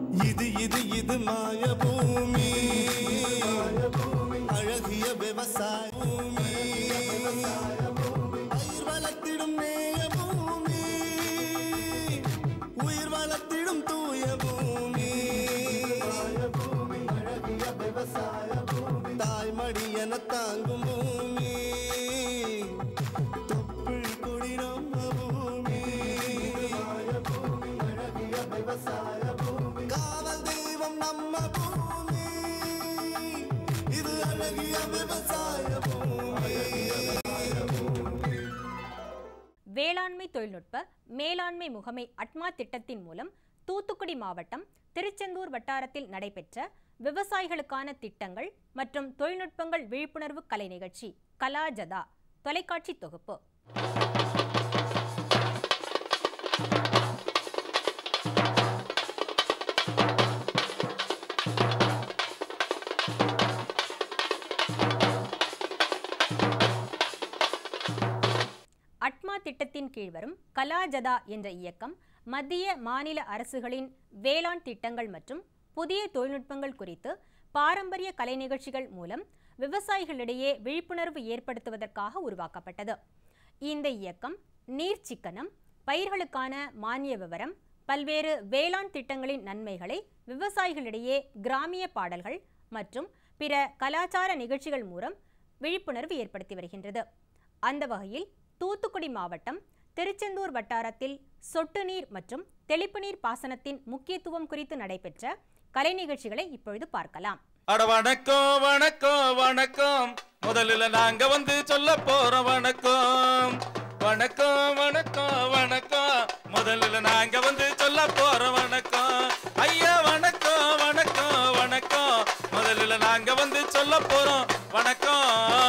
இது இது இது மாய பூமி அழகிய விவசாய பூமி பயிர் வளர்த்திடும் நேய பூமி உயிர் வளர்த்திடும் தூய பூமி அழகிய விவசாய பூமி தாய்மடி என தாங்கும் பூமி தொப்புள் கொடி நம்ம பூமி அழகிய விவசாய பூமி காவல் தெய்வம் நம்ம பூமி இது அழகிய விவசாய பூமி வேளாண்மை தொழில்நுட்ப மேலாண்மை முகமை அட்மா திட்டத்தின் மூலம் தூத்துக்குடி மாவட்டம் திருச்செந்தூர் வட்டாரத்தில் நடைபெற்ற விவசாயிகளுக்கான திட்டங்கள் மற்றும் தொழில்நுட்பங்கள் விழிப்புணர்வு கலை நிகழ்ச்சி கலாஜதா தொலைக்காட்சி தொகுப்பு அட்மா திட்டத்தின் கீழ் வரும் கலாஜதா என்ற இயக்கம் மத்திய மாநில அரசுகளின் வேளாண் திட்டங்கள் மற்றும் புதிய தொழில்நுட்பங்கள் குறித்து பாரம்பரிய கலை நிகழ்ச்சிகள் மூலம் விவசாயிகளிடையே விழிப்புணர்வு ஏற்படுத்துவதற்காக உருவாக்கப்பட்டது இந்த இயக்கம் நீர் சிக்கனம் பயிர்களுக்கான மானிய விவரம் பல்வேறு வேளாண் திட்டங்களின் நன்மைகளை விவசாயிகளிடையே கிராமிய பாடல்கள் மற்றும் பிற கலாச்சார நிகழ்ச்சிகள் மூலம் விழிப்புணர்வு ஏற்படுத்தி வருகின்றது அந்த வகையில் தூத்துக்குடி மாவட்டம் திருச்செந்தூர் வட்டாரத்தில் சொட்டு நீர் மற்றும் தெளிப்பு நீர் பாசனத்தின் முக்கியத்துவம் குறித்து நடைபெற்ற கலை நிகழ்ச்சிகளை இப்பொழுது பார்க்கலாம் அட வணக்கம் வணக்கம் வணக்கம் முதல்ல நாங்க வந்து சொல்ல போறோம் வணக்கம் வணக்கம் வணக்கம் வணக்கம் முதல்ல நாங்க வந்து சொல்ல போறோம் வணக்கம் ஐயா வணக்கம் வணக்கம் வணக்கம் முதல்ல நாங்க வந்து சொல்ல போறோம் வணக்கம்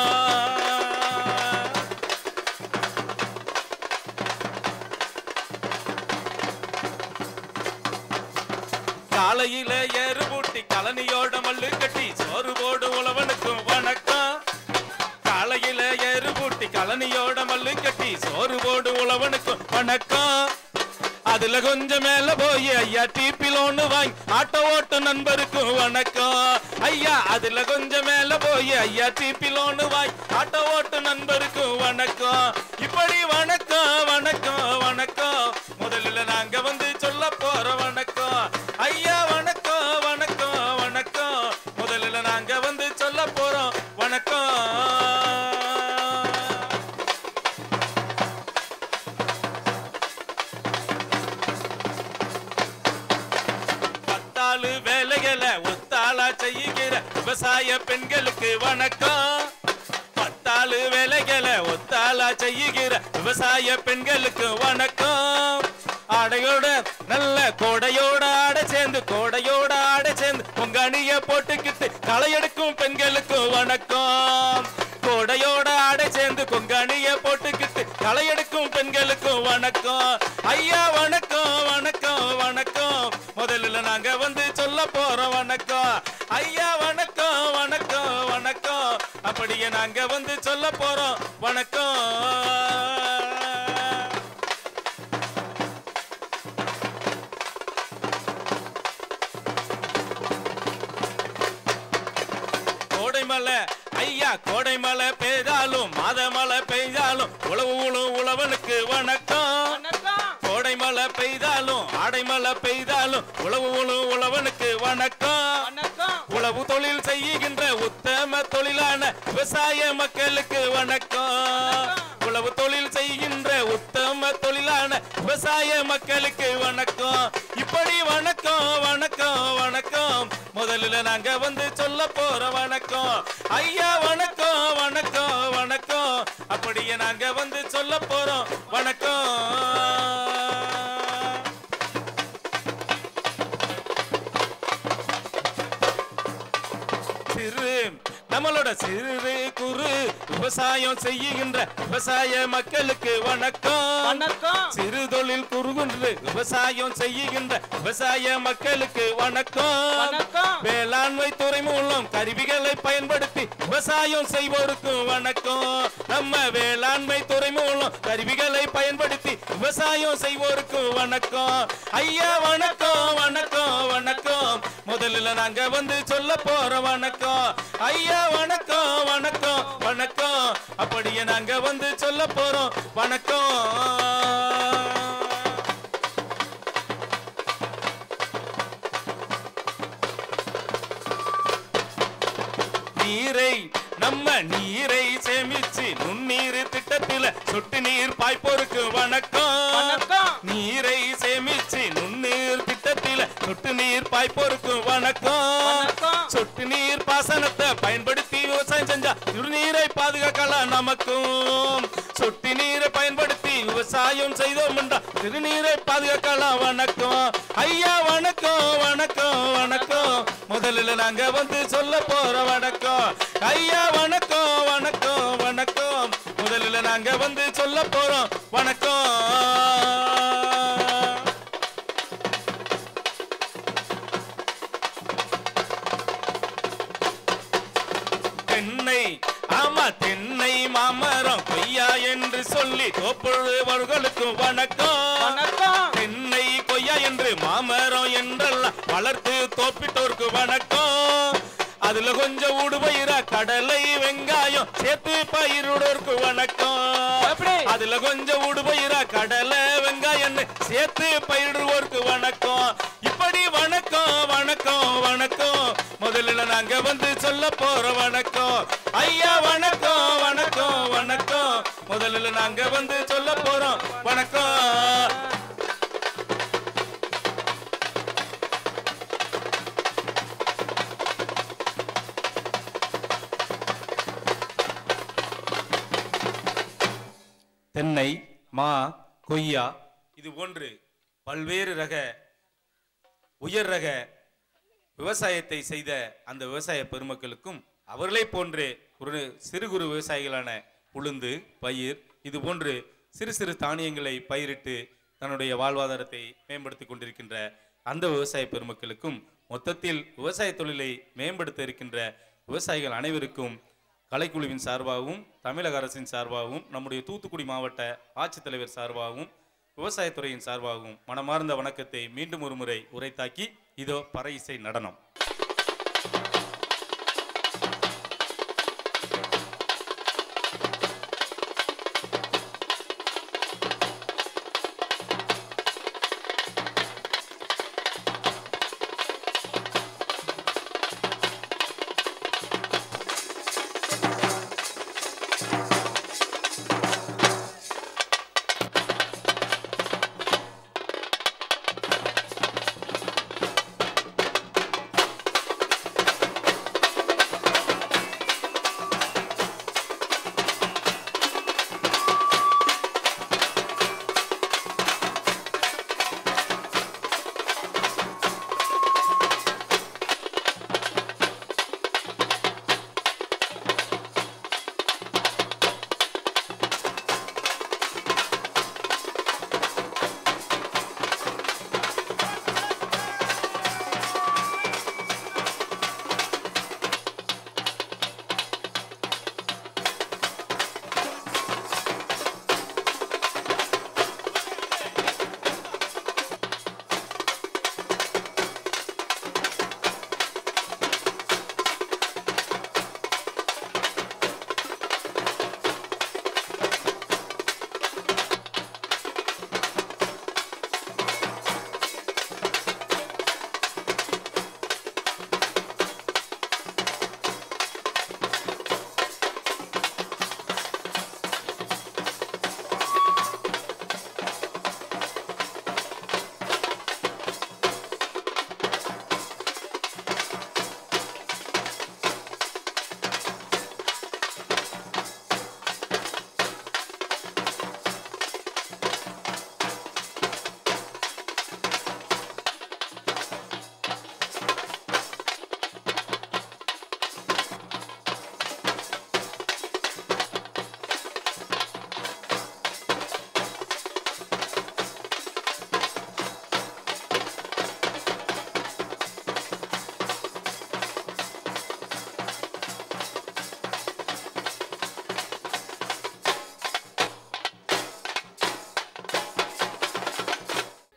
காலையில ஏறு பூட்டி கலனியோட மல்லு கட்டி சோறு போடு உழவனுக்கும் வணக்கம் காலையில ஏறு பூட்டி கலனியோட மல்லு கட்டி சோறு போடு உழவனுக்கும் வணக்கம் அதுல கொஞ்சம் மேல போய் ஐயா டிபி லோனு வாங்கி ஆட்டோ ஓட்டு நண்பருக்கும் வணக்கம் ஐயா அதுல கொஞ்சம் மேல போய் ஐயா டிபி லோனு வாங்கி ஆட்டோ ஓட்டு நண்பருக்கும் வணக்கம் இப்படி வணக்கம் வணக்கம் வணக்கம் முதல்ல நாங்க வந்து சொல்ல போறோம் வணக்கம் ஐயா வணக்கம் வணக்கம் வணக்கம் முதல்ல நாங்க வந்து சொல்ல போறோம் வணக்கம் பத்தாளு வேலைகளை ஒத்தாளா செய்யுகிற விவசாய பெண்களுக்கு வணக்கம் பத்தாளு வேலைகளை ஒத்தாளா செய்யுகிற விவசாய பெண்களுக்கு வணக்கம் ஆடையோட நல்ல கோடையோட ஆடை சேர்ந்து கோடையோட ஆடை சேர்ந்து உங்க அணிய போட்டுக்கிட்டு களையெடுக்கும் பெண்களுக்கு வணக்கம் கோடையோட ஆடை சேர்ந்து கொங்காணிய போட்டுக்கிட்டு களையெடுக்கும் பெண்களுக்கும் வணக்கம் ஐயா வணக்கம் வணக்கம் வணக்கம் முதல்ல நாங்க வந்து சொல்ல போறோம் வணக்கம் ஐயா வணக்கம் வணக்கம் வணக்கம் அப்படியே நாங்க வந்து சொல்ல போறோம் வணக்கம் கோடை மலை ஐயா கோடை மலை பெய்தாலும் மாத மழை பெய்தாலும் உழவு உழவு உழவனுக்கு வணக்கம் கோடை மழை பெய்தாலும் ஆடை மழை பெய்தாலும் உழவு உழவு உழவனுக்கு வணக்கம் உழவு தொழில் செய்கின்ற உத்தம தொழிலான விவசாய மக்களுக்கு வணக்கம் உழவு தொழில் செய்கின்ற உத்தம தொழிலான விவசாய மக்களுக்கு வணக்கம் இப்படி வணக்கம் வணக்கம் வணக்கம் முதல்ல நாங்க வந்து சொல்ல போற வணக்கம் ஐயா வணக்கம் வணக்கம் வணக்கம் அப்படியே நாங்க வந்து சொல்ல போறோம் வணக்கம் சிறு நம்மளோட சிறு குறு விவசாயம் செய்யுகின்ற விவசாய மக்களுக்கு வணக்கம் வணக்கம். சிறு தொழில் குறுகுன்று விவசாயம் செய்யுகின்ற விவசாய மக்களுக்கு வணக்கம் வணக்கம். வேளாண்மை துறை மூலம் கருவிகளை பயன்படுத்தி விவசாயம் செய்வோருக்கு வணக்கம் நம்ம வேளாண்மை துறை மூலம் கருவிகளை பயன்படுத்தி விவசாயம் விவசாயம் செய்வோருக்கு வணக்கம் ஐயா வணக்கம் வணக்கம் வணக்கம் முதல்ல நாங்க வந்து சொல்ல போற வணக்கம் ஐயா வணக்கம் வணக்கம் வணக்கம் அப்படியே நாங்க வந்து சொல்ல போறோம் வணக்கம் நீரை நம்ம நீரை சேமிச்சு நுண்ணீர் திட்டத்தில சொட்டு நீர் பாய்ப்போருக்கு வணக்கம் நீரை சேமிச்சு நுண்ணீர் திட்டத்தில சொட்டு நீர் பாய்ப்போருக்கு வணக்கம் சொட்டு நீர் பாசனத்தை பயன்படுத்தி விவசாயம் செஞ்சா நீரை பாதுகாக்கலாம் நமக்கும் சொட்டு நீரை பயன்படுத்தி விவசாயம் செய்தோம் என்றா திருநீரை பாதுகாக்கலாம் வணக்கம் ஐயா வணக்கம் வணக்கம் வணக்கம் முதல்ல நாங்க வந்து சொல்ல போற வணக்கம் ஐயா வணக்கம் வணக்கம் வணக்கம் முதல்ல நாங்க வந்து சொல்ல போறோம் வணக்கம் தென்னை ஆமா தென்னை மாமரம் கொய்யா என்று சொல்லி தோப்புழுவர்களுக்கு வணக்கம் தென்னை கொய்யா என்று மாமரம் என்றெல்லாம் வளர்த்து தோப்பிட்டோருக்கு வணக்கம் அதுல கொஞ்சம் ஊடுபயிரா கடலை வெங்காயம் சேர்த்து பயிரோருக்கு வணக்கம் அதுல கொஞ்சம் ஊடுபயிரா கடலை வெங்காயம் சேர்த்து பயிடுவோருக்கு வணக்கம் இப்படி வணக்கம் வணக்கம் வணக்கம் முதல்ல நாங்க வந்து சொல்ல போற வணக்கம் ஐயா வணக்கம் வணக்கம் வணக்கம் முதல்ல நாங்க வந்து சொல்ல போறோம் வணக்கம் தென்னை மா கொய்யா இது போன்று பல்வேறு ரக உயர் ரக விவசாயத்தை செய்த அந்த விவசாய பெருமக்களுக்கும் அவர்களே போன்று ஒரு சிறு குறு விவசாயிகளான உளுந்து பயிர் இது போன்று சிறு சிறு தானியங்களை பயிரிட்டு தன்னுடைய வாழ்வாதாரத்தை மேம்படுத்திக் கொண்டிருக்கின்ற அந்த விவசாய பெருமக்களுக்கும் மொத்தத்தில் விவசாய தொழிலை மேம்படுத்த இருக்கின்ற விவசாயிகள் அனைவருக்கும் கலைக்குழுவின் சார்பாகவும் தமிழக அரசின் சார்பாகவும் நம்முடைய தூத்துக்குடி மாவட்ட ஆட்சித்தலைவர் சார்பாகவும் விவசாயத்துறையின் சார்பாகவும் மனமார்ந்த வணக்கத்தை மீண்டும் ஒரு முறை உரைத்தாக்கி இதோ பறை இசை நடனம்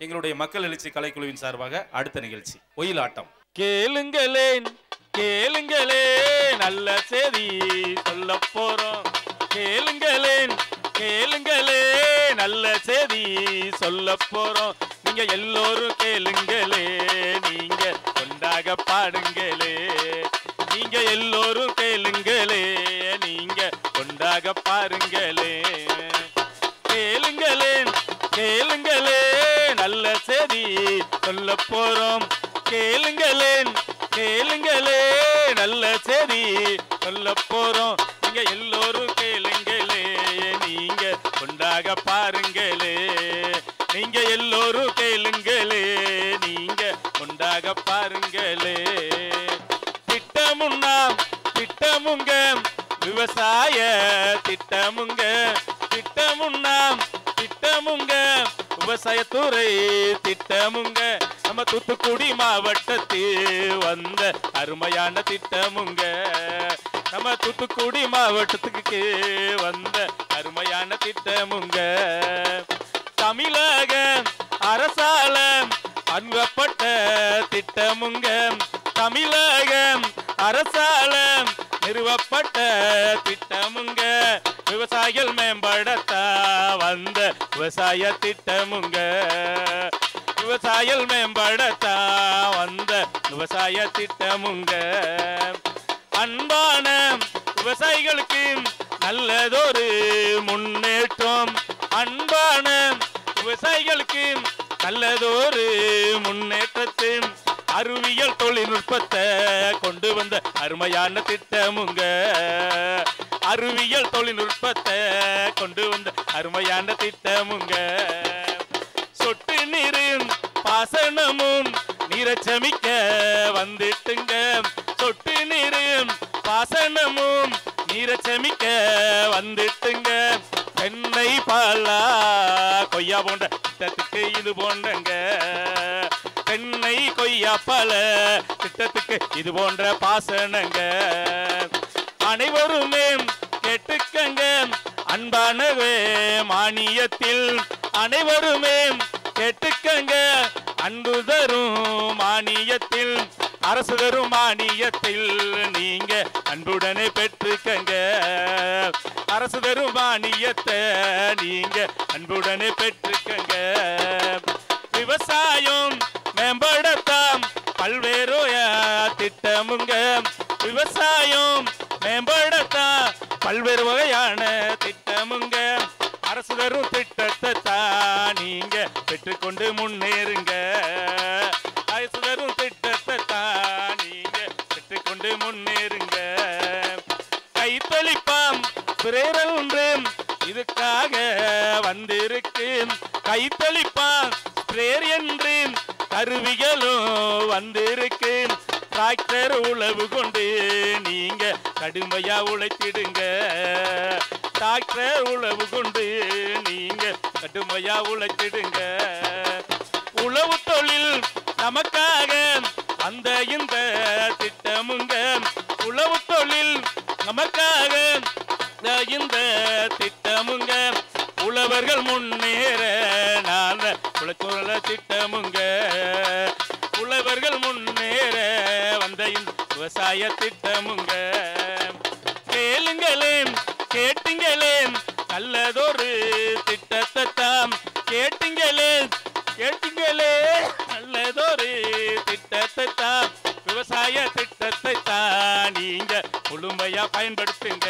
எங்களுடைய மக்கள் எழுச்சி கலைக்குழுவின் சார்பாக அடுத்த நிகழ்ச்சி ஒயிலாட்டம் கேளுங்களேன் கேளுங்களே நல்ல செய்தி சொல்ல போறோம் கேளுங்களேன் கேளுங்களே நல்ல செய்தி சொல்ல போறோம் நீங்க எல்லோரும் கேளுங்களே நீங்க கொண்டாக பாடுங்களே நீங்க எல்லோரும் கேளுங்களே நீங்க கொண்டாக பாருங்களே கேளுங்களேன் கேளுங்களே நல்ல செய்தி சொல்ல போறோம் கேளுங்களேன் கேளுங்களே நல்ல செய்தி சொல்ல போறோம் நீங்க எல்லோரும் கேளுங்களே நீங்க கொண்டாக பாருங்களே நீங்க எல்லோரும் கேளுங்களே நீங்க கொண்டாக பாருங்களே திட்டமுன்னா திட்டமுங்க விவசாய திட்டமுங்க திட்டமுன்னா திட்டமுங்க விவசாயத்துறை திட்டமுங்க நம்ம தூத்துக்குடி மாவட்டத்தில் வந்த அருமையான திட்டமுங்க நம்ம தூத்துக்குடி மாவட்டத்துக்கு வந்த அருமையான திட்டமுங்க தமிழக அரசால அன்பப்பட்ட திட்டமுங்க தமிழக அரசால நிறுவப்பட்ட திட்டமுங்க விவசாயிகள் மேம்படுத்த வந்த விவசாய திட்டமுங்க விவசாயிகள் மேம்படுத்த வந்த விவசாய திட்டமுங்க அன்பான விவசாயிகளுக்கு நல்லதொரு முன்னேற்றம் அன்பான விவசாயிகளுக்கு நல்லதொரு முன்னேற்றத்தின் அறிவியல் தொழில்நுட்பத்தை கொண்டு வந்த அருமையான திட்டமுங்க அறிவியல் தொழில்நுட்பத்தை கொண்டு வந்த அருமையான திட்டமுங்க சொட்டு நீரும் பாசனமும் நீரச்சமிக்க வந்துட்டுங்க சொட்டு நீரும் பாசனமும் நீரச்சமிக்க வந்துட்டுங்க தென்னை பாலா கொய்யா போன்ற திட்டத்துக்கு இது போன்றங்க தென்னை கொய்யா பல திட்டத்துக்கு இது போன்ற பாசனங்க அனைவருமே கேட்டுக்கங்க அன்பானவே மானியத்தில் அனைவருமே கேட்டுக்கங்க அன்பு தரும் மானியத்தில் அரசு தரும் மானியத்தில் நீங்க அன்புடனே பெற்றுக்கங்க அரசு தரும் மானியத்தை நீங்க அன்புடனே பெற்றுக்கங்க விவசாயம் மேம்படுத்தாம் பல்வேறு திட்டமுங்க விவசாயம் மேம்படுத்தா பல்வேறு வகையான திட்டமுங்க அரசு தரும் திட்டத்தை தான் நீங்க பெற்றுக்கொண்டு முன்னேறுங்க அரசு தரும் திட்டத்தை தான் நீங்க பெற்றுக்கொண்டு முன்னேறுங்க கைத்தளிப்பாம் பிரேரல் ஒன்று இதுக்காக வந்திருக்கு கைத்தளிப்பாம் ஸ்ப்ரேர் என்று கருவிகளும் வந்திருக்கு டிராக்டர் உழவு கொண்டு நீங்க கடுமையா உழைத்திடுங்க டிராக்டர் உழவு கொண்டு நீங்க கடுமையா உழைத்திடுங்க உழவு தொழில் நமக்காக அந்த இந்த திட்டமுங்க உழவு தொழில் நமக்காக இந்த இந்த திட்டமுங்க உழவர்கள் முன்னேற நான் உழைத்துள்ள திட்டமுங்க உழவர்கள் முன்னேற வந்த இந்த விவசாய திட்டமுங்க கேளுங்களேன் கேட்டுங்களேன் நல்லதொரு திட்டத்தை தாம் கேட்டுங்களேன் கேட்டுங்களே நல்லதொரு திட்டத்தை தான் விவசாய திட்டத்தை தான் நீங்க முழுமையா பயன்படுத்துங்க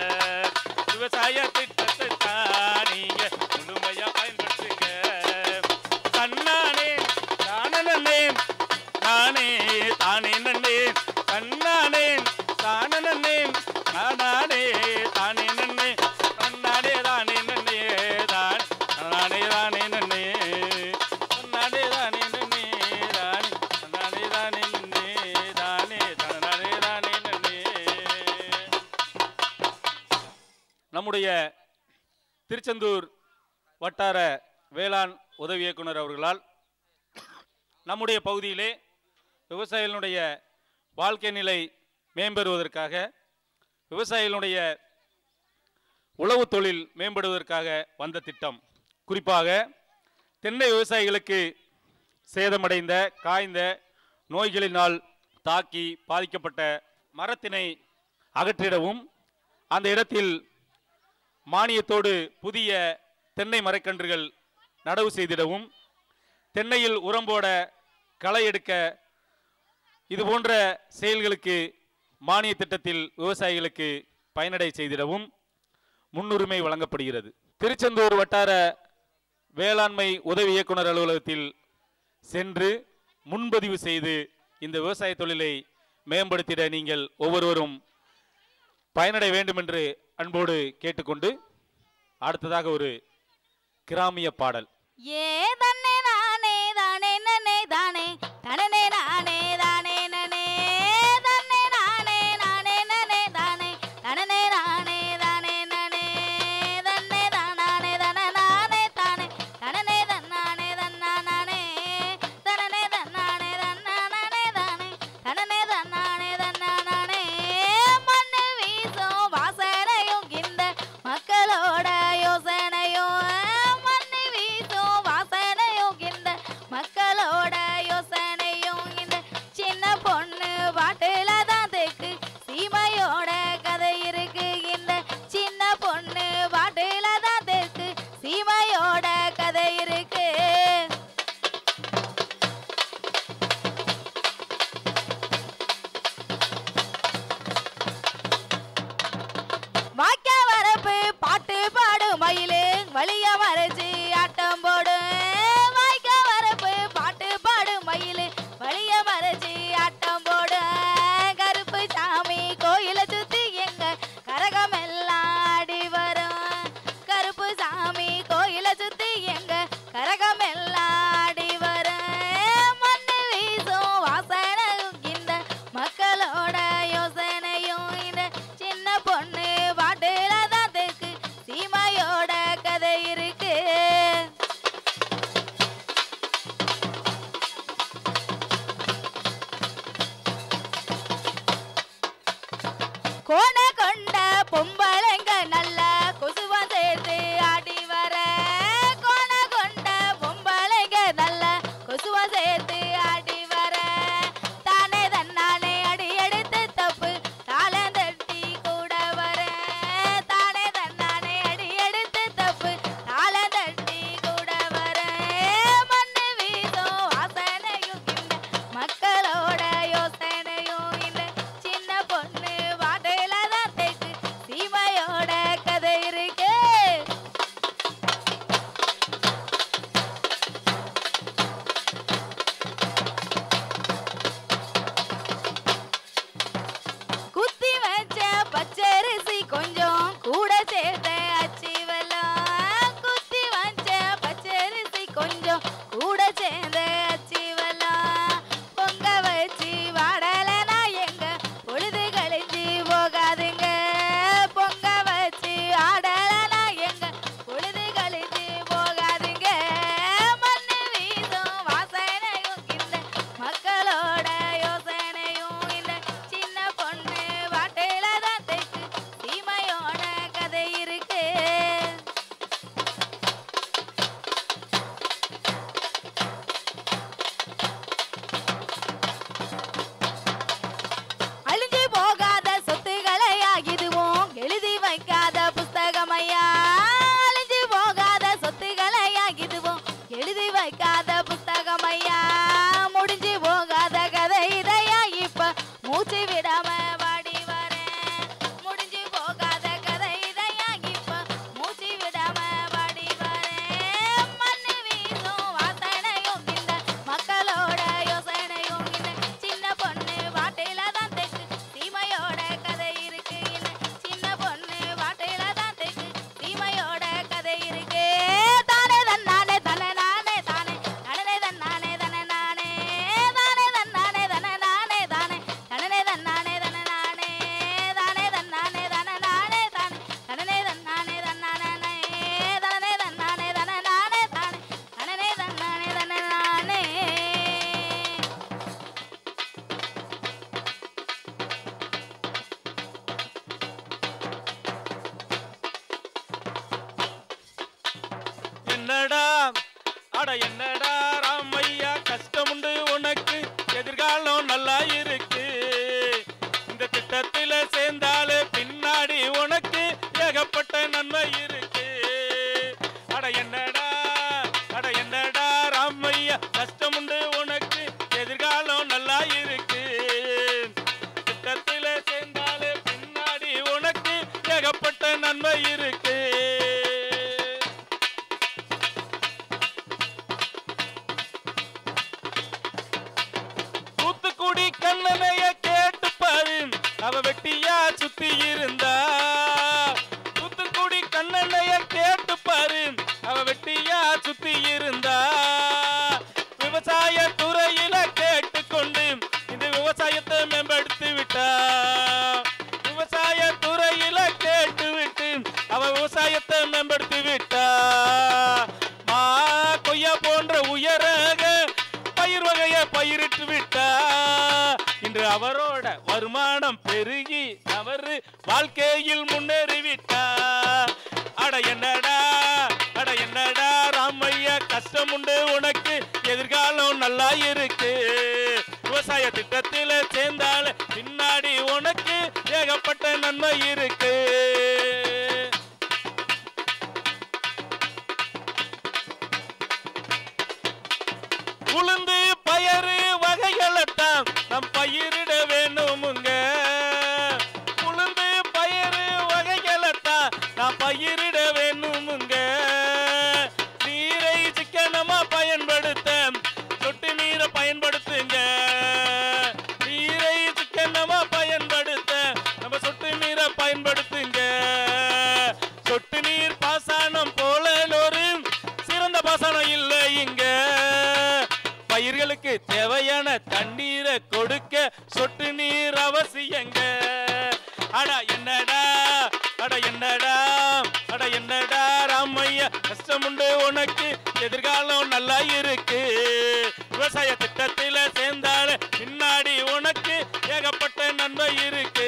விவசாய திட்டத்தை தான் நீங்க முழுமையா பயன்படுத்துங்க தன்னானே தானே நானே தானே நன்னே தன்னானே தானே நானே தானே நன்னே தன்னானே தானே நன்னே தான் நானே தானே நன்னே தன்னானே தானே நன்னே தானே தன்னானே தானே நன்னே தானே தன்னானே தானே நன்னே நம்முடைய திருச்செந்தூர் வட்டார வேளாண் உதவி இயக்குனர் அவர்களால் நம்முடைய பகுதியிலே விவசாயிகளுடைய வாழ்க்கை நிலை மேம்பெறுவதற்காக விவசாயிகளுடைய உழவு தொழில் மேம்படுவதற்காக வந்த திட்டம் குறிப்பாக தென்னை விவசாயிகளுக்கு சேதமடைந்த காய்ந்த நோய்களினால் தாக்கி பாதிக்கப்பட்ட மரத்தினை அகற்றிடவும் அந்த இடத்தில் மானியத்தோடு புதிய தென்னை மரக்கன்றுகள் நடவு செய்திடவும் தென்னையில் உரம் போட களை எடுக்க இது போன்ற செயல்களுக்கு மானிய திட்டத்தில் விவசாயிகளுக்கு பயனடை செய்திடவும் முன்னுரிமை வழங்கப்படுகிறது திருச்செந்தூர் வட்டார வேளாண்மை உதவி இயக்குனர் அலுவலகத்தில் சென்று முன்பதிவு செய்து இந்த விவசாய தொழிலை மேம்படுத்திட நீங்கள் ஒவ்வொருவரும் பயனடைய வேண்டும் என்று அன்போடு கேட்டுக்கொண்டு அடுத்ததாக ஒரு கிராமிய பாடல் ஏ தன்னே நானே தானே நனே தானே தனனே நானே தானே நனே தன்னே நானே நானே நனே தானே தனனே நானே தானே நனே தன்னே தானானே தன நானே தானே தனனே தன்னானே தன்னா நானே தனனே தன்னானே தன்னா நானே தானே தனனே தன்னானே தன்னா நானே மண்ணில் வீசும் வாசனையும் இந்த மக்களோட யோசனையும் மண்ணில் வீசும் வாசனையும் இந்த மக்களோட யோசனையும் இந்த சின்ன பொண்ணு பாட்டுல தான் தெக்கு சீமையோட கதை இருக்கு இந்த சின்ன பொண்ணு பாட்டுல தான் தெக்கு சீமையோட கதை இருக்கு வாய்க்க வரப்பு பாட்டு பாடு மயிலு வழிய மறைச்சு ஆட்டம் போடு வாய்க்க வரப்பு பாட்டு பாடு மயிலு வழிய மறைச்சு ஆட்டம் போடு கருப்பு சாமி கோயில சுத்தி எங்க கரகம் எல்லாம் ஆடி வரும் கருப்பு சாமி கோயில சுத்தி எங்க கரகம் எல்லாம் ஆடி வரும் மண்ணு வீசும் வாசனையும் இந்த மக்களோட யோசனையும் இந்த சின்ன பொண்ணு பாட்டுல தான் தெற்கு சீமையோட கதை இருக்கு கோண கொண்ட பொம்பளைங்க நல்ல கொசுவ சேர்த்து ஆடி வர கோண கொண்ட பொம்பளைங்க நல்ல கொசுவ சேர்த்து ஆடி வர தானே தன்னானே அடி எடுத்து தப்பு தாளம் தட்டி கூட வர தானே தன்னானே அடி எடுத்து தப்பு தாளம் தட்டி கூட வர மண்ணு வீசும் வாசனையும் இந்த மக்களோட யோசனையும் இந்த சின்ன பொண்ணு வாடையில தான் தெக்கு சீமையோட கதை இருக்கு குத்தி வச்ச பச்சரிசி கொஞ்சம் கூட சேர்த்த அச்சி வெல்லம் குத்தி வச்ச பச்சரிசி கொஞ்சம் கூட சேர்ந்த அச்சி வெல்லம் பொங்க வச்சு வாடலைனா எங்க பொழுது கழிஞ்சு போகாதுங்க பொங்க வச்சு ஆடலைனா எங்க பொழுது கழிஞ்சு போகாதுங்க மண்ணு வீசும் வாசனையும் இந்த மக்களோட யோசனையும் இந்த சின்ன பொண்ணு வாட்டையில தான் தெக்கு சீமையோட கதை இருக்கு அழிஞ்சு போகாத சொத்துக்களையா இதுவும் எழுதி வைக்காத புஸ்தகமையா அழிஞ்சு போகாத சொத்துக்களையா இதுவும் எழுதி வைக்காத புஸ்தகமையா முடிஞ்சு போகாத கதை இதையா இப்ப மூச்சு விடாம வாடி வரேன் முடிஞ்சு போகாத கதை இதையா இப்ப மூச்சு விடாம வாடி வரேன் மண்ணு வீசும் வாசனையும் இந்த மக்களோட யோசனையும் இந்த சின்ன பொண்ணு வாட்டையில தான் தெக்கு சீமையோட கதை இருக்கு இந்த சின்ன பொண்ணு வாட்டையில தான் தெக்கு சீமையோட கதை இருக்கு தானே தன்னானே தன நானே தானே தனனே தன்னானே தன நானே தானே தன்னானே தன நானே தானே தனனே தன்னானே தன நானே தானே தன்னானே தன நானே தானே தனனே தன்னானே தன்னானே தனனே தன்னானே தன நானே தானே தனனே தன்னானே தன நானே என்னடா அட என்னடா ராமையா கஷ்டம் உண்டு உனக்கு எதிர்காலம் நல்லா இருக்கு இந்த திட்டத்தில சேர்ந்தாலே பின்னாடி உனக்கு ஏகப்பட்ட நன்மை இருக்கு அட என்னடா அட என்னடா ராமையா கஷ்டம் உண்டு உனக்கு எதிர்காலம் நல்லா இருக்கு திட்டத்தில சேர்ந்தாலே பின்னாடி உனக்கு ஏகப்பட்ட நன்மை இருக்கு தூத்துக்குடி கண்ணனைய கேட்டு பாரு அவ வெட்டியா சுத்தி இருந்தா தூத்துக்குடி கண்ணனைய கேட்டு பாரு அவ வெட்டியா சுத்தி இருந்தா விவசாய துறையில கேட்டுக்கொண்டு இந்த விவசாயத்தை மேம்படுத்தி விட்டா விவசாய துறையில கேட்டு விட்டு அவ விவசாயத்தை மேம்படுத்தி விட்டா மா கொய்யா போன்ற உயரக பயிர் வகைய பயிரிட்டு விட்டா இன்று அவரோட வருமானம் பெருகி அவரு வாழ்க்கையில் முன்னேறி விட்டா அட என்னடா அட என்னடா ராமையா கஷ்டம் உண்டு உனக்கு எதிர்காலம் நல்லா இருக்கு விவசாய திட்டத்தில சேர்ந்தால பின்னாடி உனக்கு ஏகப்பட்ட நன்மை இருக்கு உளுந்து பயறு வகைகளைத்தான் நம் பயிரிட வேணுமுங்க உளுந்து பயறு வகைகளைத்தான் நாம் பயிரிட வேணுமுங்க நீரை சிக்கனமா பயன்படுத்த சொட்டு நீரை பயன்படுத்துங்க நீரை சிக்கனமா பயன்படுத்த நம்ம சொட்டு நீரை பயன்படுத்துங்க சொட்டு நீர் பாசனம் போல ஒரு சிறந்த பாசனம் இல்லை இங்க பயிர்களுக்கு தேவையான தண்ணீரை கொடுக்க சொட்டு நீர் அவசியங்க அட என்னடா அட என்னடா அட என்னடா ராமையா கஷ்டம் உண்டு உனக்கு எதிர்காலம் நல்லா இருக்கு விவசாய திட்டத்தில சேர்ந்தால பின்னாடி உனக்கு ஏகப்பட்ட நன்மை இருக்கு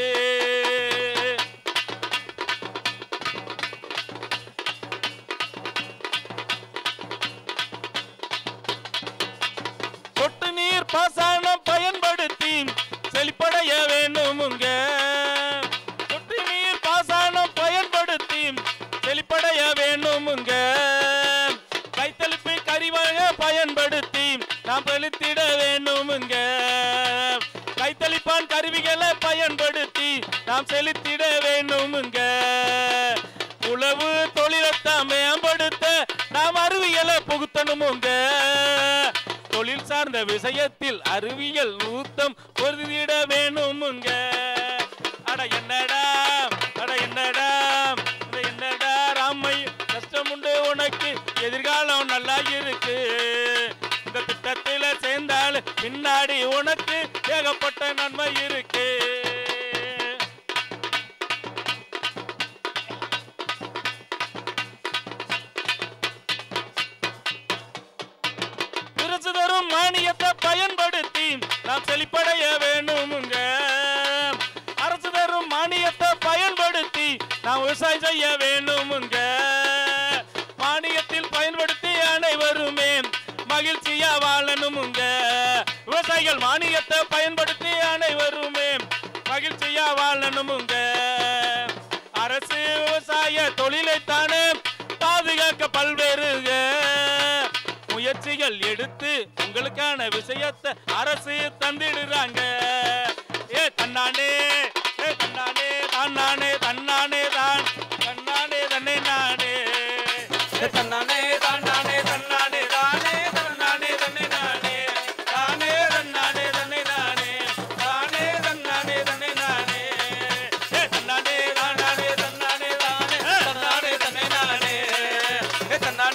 சொட்டு நீர் பாசனம் பயன்படுத்தி செழிப்படைய வேணுமுங்க சொட்டு நீர் பாசனம் பயன்படுத்தி செழிப்படைய வேணுமுங்க கைத்தளிப்பு கரிவக பயன்படுத்தி நாம் செலுத்திட வேணுமுங்க கைத்தளிப்பான் கருவிகளை பயன்படுத்தி நாம் செலுத்திட வேணுமுங்க உழவு தொழிலத்தை மேம்படுத்த நாம் அறிவியலை புகுத்தணுமுங்க தொழில் சார்ந்த விஷயத்தில் அறிவியல் நூத்தம் பொருதிட வேணுமுங்க அட என்னடா அட என்னடா அட என்னடா ராமை கஷ்டம் உண்டு உனக்கு எதிர்காலம் நல்லா இருக்கு இந்த திட்டத்தில சேர்ந்தால் பின்னாடி உனக்கு ஏகப்பட்ட நன்மை இருக்கு அரசு தரும் மானியத்தை பயன்படுத்தி நாம் செழிப்படைய வேணுமுங்க அரசு தரும் மானியத்தை பயன்படுத்தி நாம் விவசாயம் செய்ய வேணுமுங்க மானியத்தில் பயன்படுத்தி அனைவருமே மகிழ்ச்சியா வாழணுமுங்க விவசாயிகள் மானியத்தை பயன்படுத்தி அனைவருமே மகிழ்ச்சியா வாழணுமுங்க அரசு விவசாய தொழிலைத்தானே பாதுகாக்க பல்வேறு முயற்சிகள் எடுத்து உங்களுக்கான விஷயத்தை அரசு தந்திடுறாங்க ஏ தன்னானே ஏ தன்னானே தன்னானே தன்னானே தான் தன்னானே தன்னை நானே ஏ தன்னானே தன்னானே தன்னானே தானே தன்னானே தன்னை நானே தானே தன்னானே தன்னை நானே தானே தன்னானே தன்னை நானே ஏ தன்னானே தானானே தன்னானே தானே தன்னானே தன்னை நானே ஏ தன்னானே